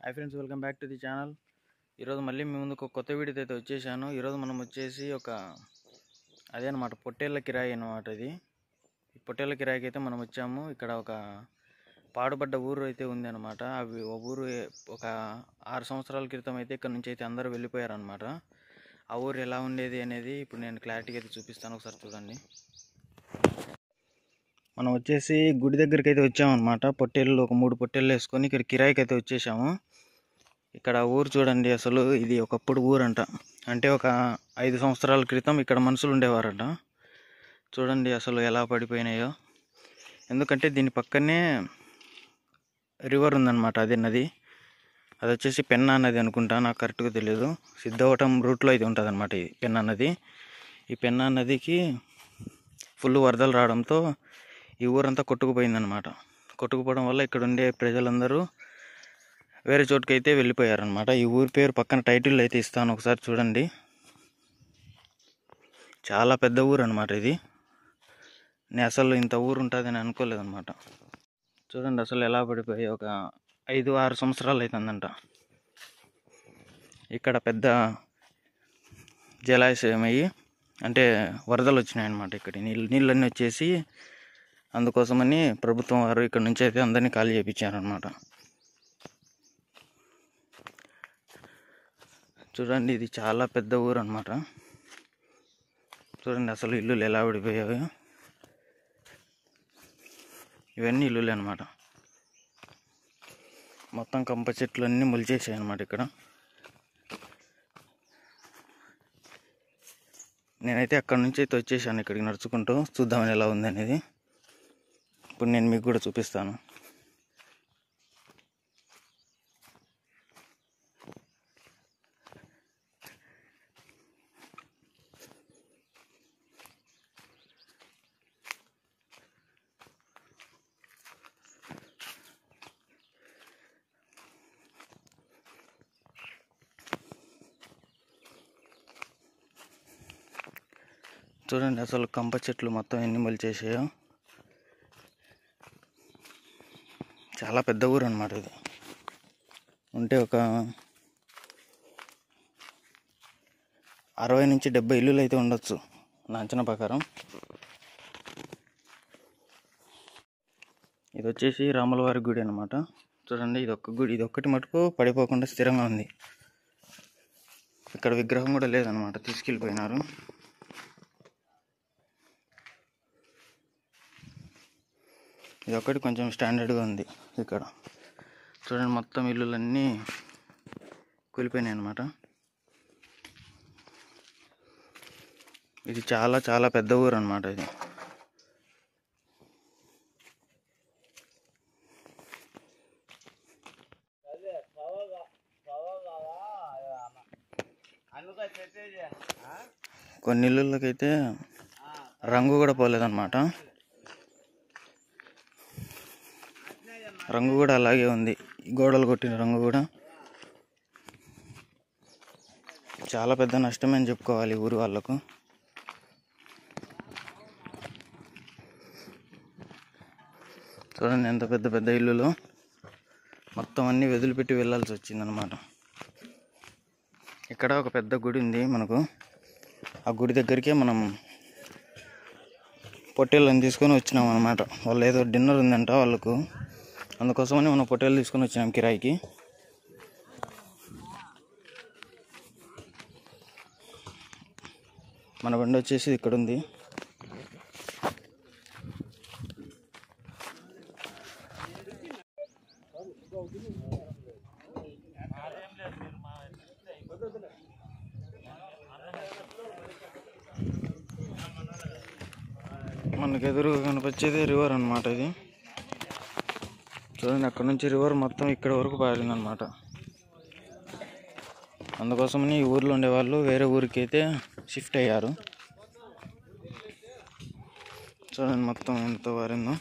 hi friends welcome back to the channel ఈరోజు మళ్ళీ మీ ముందుకు ఒక కొత్త వీడియోతో అయితే వచ్చేసాను ఈరోజు మనం వచ్చేసి ఒక అదే అనమాట పొట్టేళ్ళ కిరాయి అనమాట ఇది ఈ పొట్టేళ్ళ కిరాయికి అయితే మనం వచ్చాము ఇక్కడ ఒక పాడుపడ్డ ఊరు అయితే ఉంది అనమాట అవి ఒక ఊరు ఏ- ఒక ఆరు సంవత్సరాల క్రితం అయితే ఇక్కడ నుంచి అయితే అందరూ వెళ్ళిపోయారు అనమాట ఆ ఊరు ఎలా ఉండేది అనేది ఇప్పుడు నేను క్లారిటీగా అయితే చూపిస్తాను ఒకసారి చూడండి మనం వచ్చేసి గుడి దగ్గరికి అయితే వచ్చామన్నమాట పొట్టేళ్ళు ఒక మూడు పొట్టేళ్ళు వేసుకొని ఇక్కడ కిరాయికి అయితే వచ్చేసాము ఇక్కడ ఊరు చూడండి అసలు ఇది ఒకప్పుడు ఊరంట అంటే ఒక ఐదు సంవత్సరాల క్రితం ఇక్కడ మనుషులు ఉండేవారంట చూడండి అసలు ఎలా పడిపోయినాయో ఎందుకంటే దీని పక్కనే రివర్ ఉందన్నమాట అదే నది అది వచ్చేసి పెన్నా నది అనుకుంటా నాకు కరెక్ట్గా తెలియదు సిద్ధవటం రూట్లో అయితే ఉంటుంది అనమాట ఇది పెన్నా నది ఈ పెన్నా నదికి ఫుల్ వరదలు రావడంతో ఈ ఊరంతా కొట్టుకుపోయిందనమాట కొట్టుకుపోవడం వల్ల ఇక్కడ ఉండే ప్రజలందరూ వేరే చోటుకైతే వెళ్ళిపోయారనమాట ఈ ఊరి పేరు పక్కన టైటిల్ అయితే ఇస్తాను ఒకసారి చూడండి చాలా పెద్ద ఊరు అనమాట ఇది నేను అసలు ఇంత ఊరు ఉంటుందని అనుకోలేదన్నమాట చూడండి అసలు ఎలా పడిపోయి ఒక ఐదు ఆరు సంవత్సరాలు అవుతుందంట ఇక్కడ పెద్ద జలాశయం అయ్యి అంటే వరదలు వచ్చినాయి అనమాట ఇక్కడ నీళ్ళు నీళ్ళన్నీ వచ్చేసి అందుకోసమని ప్రభుత్వం వారు ఇక్కడ నుంచి అయితే అందరినీ ఖాళీ చేయించారనమాట చూడండి ఇది చాలా పెద్ద ఊరు అనమాట చూడండి అసలు ఇల్లులు ఎలా పడిపోయాయో ఇవన్నీ ఇల్లులే అనమాట మొత్తం కంప చెట్లు అన్నీ మొలిచేసాయి అనమాట ఇక్కడ నేనైతే అక్కడ నుంచి అయితే వచ్చేసాను ఇక్కడికి నడుచుకుంటూ చూద్దామని ఎలా ఉంది అనేది ఇప్పుడు నేను మీకు కూడా చూపిస్తాను చూడండి అసలు కంప చెట్లు మొత్తం ఎన్ని మొలిచేసాయో చాలా పెద్ద ఊరు అనమాట ఇది ఉంటే ఒక అరవై నుంచి డెబ్బై ఇల్లులు అయితే ఉండొచ్చు నా అంచనా ప్రకారం ఇది వచ్చేసి రాములవారి గుడి అనమాట చూడండి ఇది ఒక్క గుడి ఇది ఒక్కటి మటుకు పడిపోకుండా స్థిరంగా ఉంది ఇక్కడ విగ్రహం కూడా లేదనమాట తీసుకెళ్ళిపోయినారు ఇది ఒకటి కొంచెం స్టాండర్డ్గా ఉంది ఇక్కడ చూడండి మొత్తం ఇల్లులన్నీ కూలిపోయినాయి అనమాట ఇది చాలా చాలా పెద్ద ఊరు అనమాట ఇది కొన్ని ఇల్లులకైతే రంగు కూడా పోలేదన్నమాట రంగు కూడా అలాగే ఉంది ఈ గోడలు కొట్టిన రంగు కూడా చాలా పెద్ద నష్టమే అని చెప్పుకోవాలి ఈ ఊరు వాళ్ళకు చూడండి ఎంత పెద్ద పెద్ద ఇల్లులు మొత్తం అన్నీ వదిలిపెట్టి వెళ్ళాల్సి వచ్చిందనమాట ఇక్కడ ఒక పెద్ద గుడి ఉంది మనకు ఆ గుడి దగ్గరికే మనం పొట్టేళ్ళని తీసుకొని వచ్చినాం అనమాట వాళ్ళు ఏదో డిన్నర్ ఉందంట వాళ్ళకు అందుకోసమని మనం పొట్టేలు తీసుకొని వచ్చినాం కిరాయికి మన బండి వచ్చేసి ఇక్కడ ఉంది మనకు ఎదురుగా కనిపించేది రివర్ అన్నమాట ఇది చూడండి అక్కడ నుంచి రివర్ మొత్తం ఇక్కడ వరకు పారిందనమాట అందుకోసమని ఈ ఊర్లో ఉండేవాళ్ళు వేరే ఊరికి అయితే షిఫ్ట్ అయ్యారు చూడండి మొత్తం ఎంత పారిందో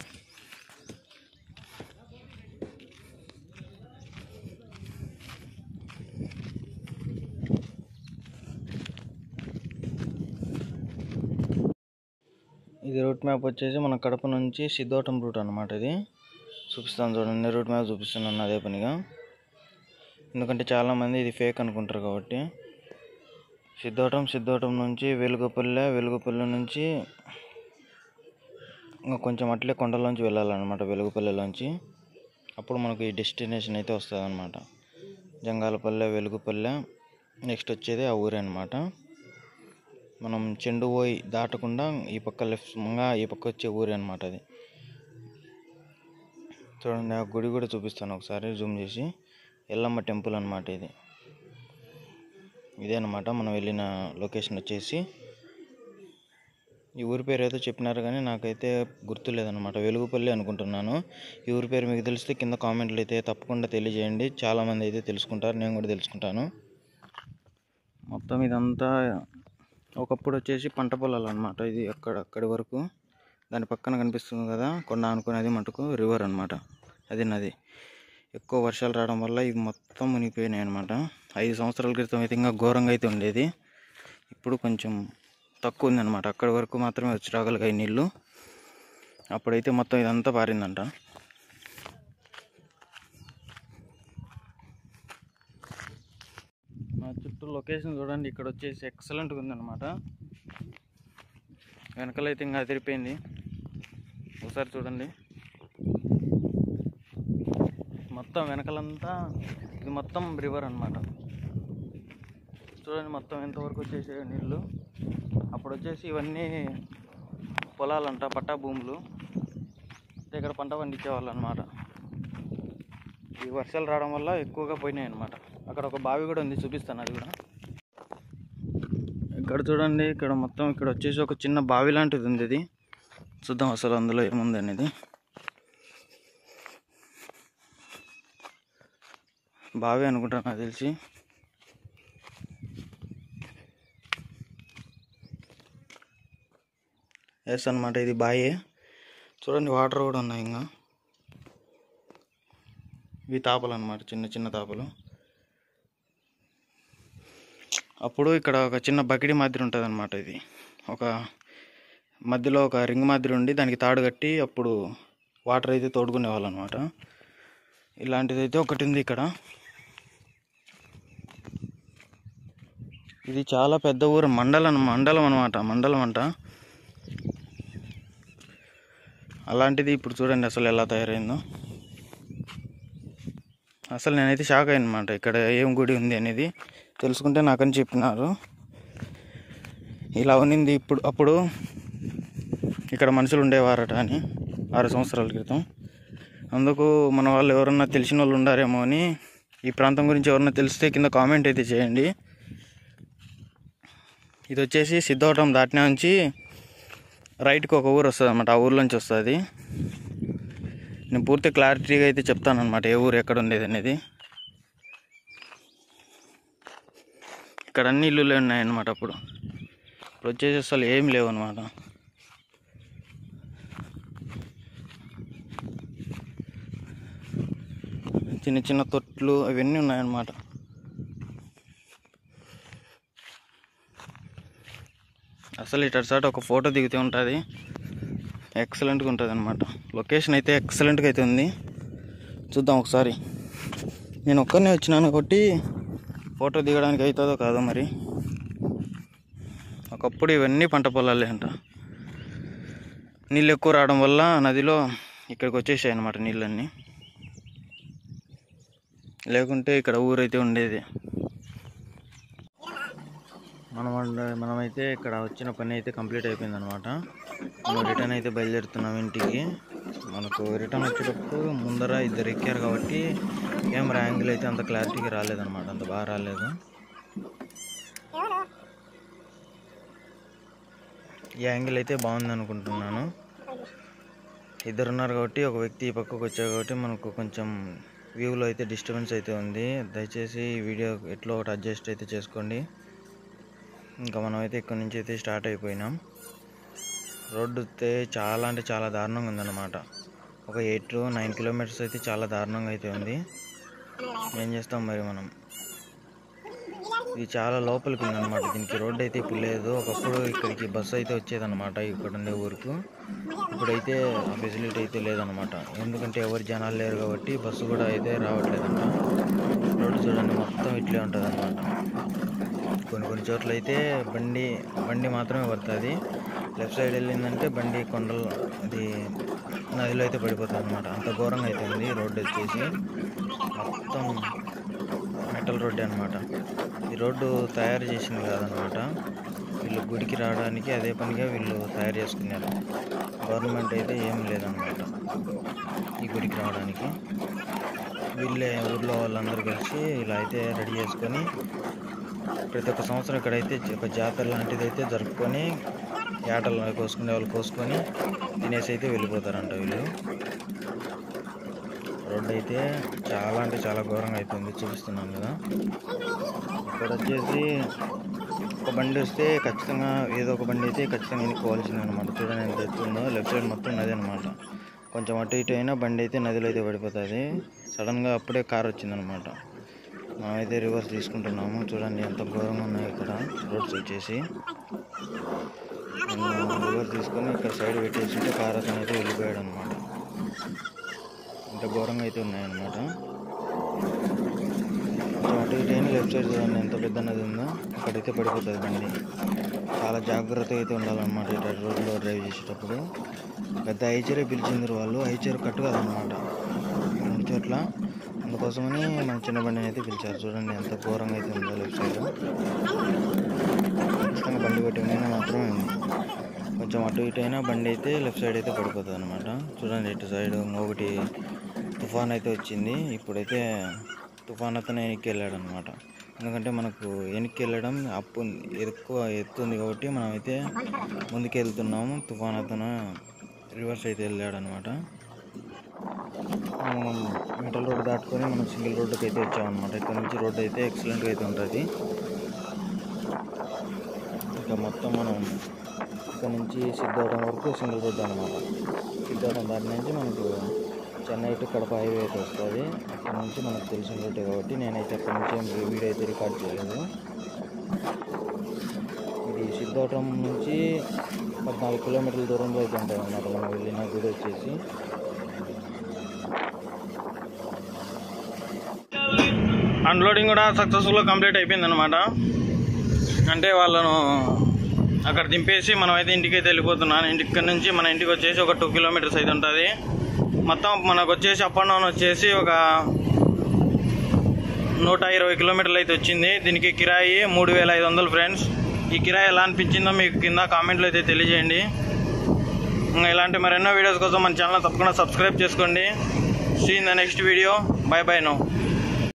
ఇది రూట్ మ్యాప్ వచ్చేసి మన కడప నుంచి సిద్ధోటం రూట్ అనమాట ఇది చూపిస్తాను చూడండి రూట్ మ్యాప్ చూపిస్తున్నాను అదే పనిగా ఎందుకంటే చాలామంది ఇది ఫేక్ అనుకుంటారు కాబట్టి సిద్ధోటం సిద్ధోటం నుంచి వెలుగుపల్లె వెలుగుపల్లె నుంచి ఇంకా కొంచెం అట్లే కొండలోంచి వెళ్ళాలన్నమాట వెలుగుపల్లెలోంచి అప్పుడు మనకు ఈ డెస్టినేషన్ అయితే వస్తుంది అనమాట జంగాలపల్లె వెలుగుపల్లె నెక్స్ట్ వచ్చేది ఆ ఊరే అనమాట మనం చెండు పోయి దాటకుండా ఈ పక్క లెఫ్ట్ ఈ పక్క వచ్చే ఊరే అనమాట అది చూడండి ఆ గుడి కూడా చూపిస్తాను ఒకసారి జూమ్ చేసి ఎల్లమ్మ టెంపుల్ అనమాట ఇది ఇదే అనమాట మనం వెళ్ళిన లొకేషన్ వచ్చేసి ఈ ఊరి పేరు ఏదో చెప్పినారు కానీ నాకైతే గుర్తులేదన్నమాట వెలుగుపల్లి అనుకుంటున్నాను ఈ ఊరి పేరు మీకు తెలిస్తే కింద కామెంట్లు అయితే తప్పకుండా తెలియజేయండి చాలామంది అయితే తెలుసుకుంటారు నేను కూడా తెలుసుకుంటాను మొత్తం ఇదంతా ఒకప్పుడు వచ్చేసి పంట పొలాలు అనమాట ఇది అక్కడ అక్కడి వరకు దాని పక్కన కనిపిస్తుంది కదా కొండ అనుకునేది మటుకు రివర్ అనమాట అది నది ఎక్కువ వర్షాలు రావడం వల్ల ఇది మొత్తం మునిగిపోయినాయి అనమాట ఐదు సంవత్సరాల క్రితం అయితే ఇంకా ఘోరంగా అయితే ఉండేది ఇప్పుడు కొంచెం తక్కువ ఉందన్నమాట అక్కడి వరకు మాత్రమే వచ్చి రాగలిగాయి నీళ్ళు అప్పుడైతే మొత్తం ఇదంతా పారిందంట మా చుట్టూ లొకేషన్ చూడండి ఇక్కడ వచ్చేసి ఎక్సలెంట్గా ఉందన్నమాట వెనకలైతే ఇంకా అదిరిపోయింది ఒకసారి చూడండి మొత్తం వెనకలంతా ఇది మొత్తం రివర్ అన్నమాట చూడండి మొత్తం ఎంతవరకు వచ్చేసాయి నీళ్ళు అప్పుడు వచ్చేసి ఇవన్నీ పొలాలంట పట్టా భూములు అంటే ఇక్కడ పంట పండించేవాళ్ళు అనమాట ఈ వర్షాలు రావడం వల్ల ఎక్కువగా పోయినాయి అనమాట అక్కడ ఒక బావి కూడా ఉంది చూపిస్తాను అది కూడా ఇక్కడ చూడండి ఇక్కడ మొత్తం ఇక్కడ వచ్చేసి ఒక చిన్న బావి లాంటిది ఉంది ఇది చూద్దాం అసలు అందులో ఏముంది అనేది బావి అనుకుంటా నాకు తెలిసి ఎస్ అనమాట ఇది బాయే చూడండి వాటర్ కూడా ఉన్నాయి ఇంకా ఇవి తాపలు అనమాట చిన్న చిన్న తాపలు అప్పుడు ఇక్కడ ఒక చిన్న బకిడి మాదిరి ఉంటుంది అనమాట ఇది ఒక మధ్యలో ఒక రింగ్ మాదిరి ఉండి దానికి తాడు కట్టి అప్పుడు వాటర్ అయితే తోడుకునేవాళ్ళు అనమాట ఇలాంటిది అయితే ఒకటి ఉంది ఇక్కడ ఇది చాలా పెద్ద ఊరు మండలం మండలం అనమాట మండలం అంట అలాంటిది ఇప్పుడు చూడండి అసలు ఎలా తయారైందో అసలు నేనైతే షాక్ అయ్యాను అనమాట ఇక్కడ ఏం గుడి ఉంది అనేది తెలుసుకుంటే నాకని చెప్పినారు ఇలా ఉన్నింది ఇప్పుడు అప్పుడు ఇక్కడ మనుషులు ఉండేవారట అని ఆరు సంవత్సరాల క్రితం అందుకు మన వాళ్ళు ఎవరన్నా తెలిసిన వాళ్ళు ఉండారేమో అని ఈ ప్రాంతం గురించి ఎవరన్నా తెలిస్తే కింద కామెంట్ అయితే చేయండి ఇది వచ్చేసి సిద్ధవటం దాటినా నుంచి రైట్కి ఒక ఊరు వస్తుంది అనమాట ఆ ఊర్లోంచి వస్తుంది నేను పూర్తి క్లారిటీగా అయితే చెప్తాను అనమాట ఏ ఊరు ఎక్కడ ఉండేది అనేది ఇక్కడ అన్ని ఇల్లులే ఉన్నాయన్నమాట అప్పుడు ఇప్పుడు వచ్చేసి అసలు ఏం లేవు అనమాట చిన్న చిన్న తొట్లు అవన్నీ ఉన్నాయన్నమాట అసలు ఇటు సైడ్ ఒక ఫోటో దిగితే ఉంటుంది ఎక్సలెంట్గా ఉంటుంది అనమాట లొకేషన్ అయితే ఎక్సలెంట్గా అయితే ఉంది చూద్దాం ఒకసారి నేను ఒక్కరినే వచ్చినాను కాబట్టి ఫోటో దిగడానికి అవుతుందో కాదో మరి ఒకప్పుడు ఇవన్నీ పంట పొలాలే అంట నీళ్ళు ఎక్కువ రావడం వల్ల నదిలో ఇక్కడికి వచ్చేసాయి అనమాట నీళ్ళన్నీ లేకుంటే ఇక్కడ ఊరైతే ఉండేది మనం అండ- మనమైతే ఇక్కడ వచ్చిన పని అయితే కంప్లీట్ అయిపోయింది అనమాట మనం రిటర్న్ అయితే బయలుదేరుతున్నాం ఇంటికి మనకు రిటర్న్ వచ్చేటప్పుడు ముందర ఇద్దరు ఎక్కారు కాబట్టి కెమెరా యాంగిల్ అయితే అంత క్లారిటీగా రాలేదన్నమాట అంత బాగా రాలేదు ఈ యాంగిల్ అయితే బాగుంది అనుకుంటున్నాను ఇద్దరు ఉన్నారు కాబట్టి ఒక వ్యక్తి ఈ పక్కకు వచ్చారు కాబట్టి మనకు కొంచెం వ్యూలో అయితే డిస్టర్బెన్స్ అయితే ఉంది దయచేసి ఈ వీడియో ఎట్లో ఒకటి అడ్జస్ట్ అయితే చేసుకోండి ఇంకా మనం అయితే ఇక్కడ నుంచి అయితే స్టార్ట్ అయిపోయినాం రోడ్డు అయితే చాలా అంటే చాలా దారుణంగా ఉందన్నమాట ఒక ఎయిట్ టు నైన్ కిలోమీటర్స్ అయితే చాలా దారుణంగా అయితే ఉంది ఏం చేస్తాం మరి మనం ఇది చాలా లోపలికి ఉందన్నమాట దీనికి రోడ్డు అయితే ఇప్పుడు లేదు ఒకప్పుడు ఇక్కడికి బస్సు అయితే వచ్చేదన్నమాట ఇక్కడ ఉండే ఊరుకు ఇప్పుడైతే ఆ ఫెసిలిటీ అయితే లేదన్నమాట ఎందుకంటే ఎవరు జనాలు లేరు కాబట్టి బస్సు కూడా అయితే రావట్లేదంట రోడ్డు చూడండి చూడండి మొత్తం ఇట్లే ఉంటుంది అనమాట కొన్ని కొన్ని చోట్ల అయితే బండి బండి మాత్రమే పడుతుంది లెఫ్ట్ సైడ్ వెళ్ళిందంటే బండి కొండలు అది నదిలో అయితే పడిపోతుంది అనమాట అంత ఘోరంగా అయితే ఉంది రోడ్డు వచ్చేసి మొత్తం మెటల్ రోడ్డు అనమాట ఈ రోడ్డు తయారు చేసింది కాదనమాట వీళ్ళు గుడికి రావడానికి అదే పనిగా వీళ్ళు తయారు చేసుకున్నారు గవర్నమెంట్ అయితే ఏం లేదనమాట ఈ గుడికి రావడానికి వీళ్ళే ఊర్లో వాళ్ళందరూ కలిసి ఇలా అయితే రెడీ చేసుకొని ప్రతి ఒక్క సంవత్సరం ఇక్కడైతే ఒక జాతర లాంటిది అయితే జరుపుకొని ఏటలు కోసుకునే వాళ్ళు కోసుకొని తినేసి అయితే వెళ్ళిపోతారంట వీళ్ళు రోడ్డు అయితే చాలా అంటే చాలా ఘోరంగా అవుతుంది చూపిస్తున్నాను కదా ఇక్కడ వచ్చేసి ఒక బండి వస్తే ఖచ్చితంగా ఏదో ఒక బండి అయితే ఖచ్చితంగా ఎన్నుకోవాల్సింది అనమాట చూడండి ఎంత ఎత్తుందో లెఫ్ట్ సైడ్ మొత్తం నది అనమాట కొంచెం అటు ఇటు అయినా బండి అయితే నదిలో అయితే పడిపోతుంది సడన్గా అప్పుడే కార్ వచ్చిందనమాట మనమైతే రివర్స్ తీసుకుంటున్నాము చూడండి ఎంత ఘోరంగా ఉన్నాయి ఇక్కడ రోడ్స్ వచ్చేసి నేను రివర్స్ తీసుకొని ఇక్కడ సైడ్ పెట్టేసి కార్ అతను అయితే వెళ్ళిపోయాడు అనమాట ఇంత ఘోరంగా అయితే ఉన్నాయన్నమాట కొంచెం అటు ఇటు అయినా లెఫ్ట్ సైడ్ చూడండి ఎంత పెద్ద నది ఉందో అక్కడైతే పడిపోతుంది బండి చాలా జాగ్రత్తగా అయితే ఉండాలన్నమాట ఇటు రోడ్లో డ్రైవ్ చేసేటప్పుడు పెద్ద ఐచరే పిలిచింది వాళ్ళు ఐచర్ కట్టు కాదనమాట రెండు చోట్ల అందుకోసమని మన చిన్న బండిని అయితే పిలిచారు చూడండి ఎంత ఘోరంగా అయితే ఉందో లెఫ్ట్ సైడ్ ఖచ్చితంగా బండి పెట్టిన మాత్రమే ఉంది కొంచెం అటు ఇటు అయినా బండి అయితే లెఫ్ట్ సైడ్ అయితే పడిపోతుంది అనమాట చూడండి ఇటు సైడ్ ఇంకొకటి తుఫాన్ అయితే వచ్చింది ఇప్పుడైతే తుఫాన్ అతను వెనక్కి వెళ్ళాడు అనమాట ఎందుకంటే మనకు వెనక్కి వెళ్ళడం అప్పు ఉంది ఎక్కువ ఎత్తు ఉంది కాబట్టి మనం అయితే ముందుకు వెళ్తున్నాము తుఫాన్ అతను రివర్స్ అయితే వెళ్ళాడు అనమాట మనం మెటల్ రోడ్ దాటుకొని మనం సింగిల్ రోడ్డుకి అయితే వచ్చామన్నమాట ఇక్కడ నుంచి రోడ్ అయితే ఎక్సలెంట్గా అయితే ఉంటుంది ఇంకా మొత్తం మనం ఇక్కడ నుంచి సిద్ధవటం వరకు సింగిల్ రోడ్ అనమాట సిద్ధవటం దాటి నుంచి మనకు చెన్నై టు కడప హైవే అయితే వస్తుంది అక్కడ నుంచి మనకు తెలిసిన రోడ్డే కాబట్టి నేనైతే అక్కడ నుంచి ఏం వీడియో అయితే రికార్డ్ చేయలేదు ఇది సిద్ధవటం నుంచి పద్నాలుగు కిలోమీటర్ల దూరంలో అయితే ఉంటుంది అన్నమాట మనం వెళ్ళిన గుడి వచ్చేసి అన్లోడింగ్ కూడా సక్సెస్ఫుల్గా కంప్లీట్ అయిపోయింది అనమాట అంటే వాళ్ళను అక్కడ దింపేసి మనం అయితే ఇంటికి అయితే వెళ్ళిపోతున్నాను ఇంటికి నుంచి మన ఇంటికి వచ్చేసి ఒక టూ కిలోమీటర్స్ అయితే ఉంటుంది మొత్తం మనకు వచ్చేసి అప్ అండ్ డౌన్ వచ్చేసి ఒక నూట ఇరవై కిలోమీటర్లు అయితే వచ్చింది దీనికి కిరాయి మూడు వేల ఐదు వందలు ఫ్రెండ్స్ ఈ కిరాయి ఎలా అనిపించిందో మీకు కింద కామెంట్లో అయితే తెలియజేయండి ఇంకా ఇలాంటి మరెన్నో వీడియోస్ కోసం మన ఛానల్ తప్పకుండా సబ్స్క్రైబ్ చేసుకోండి see in the next video bye bye no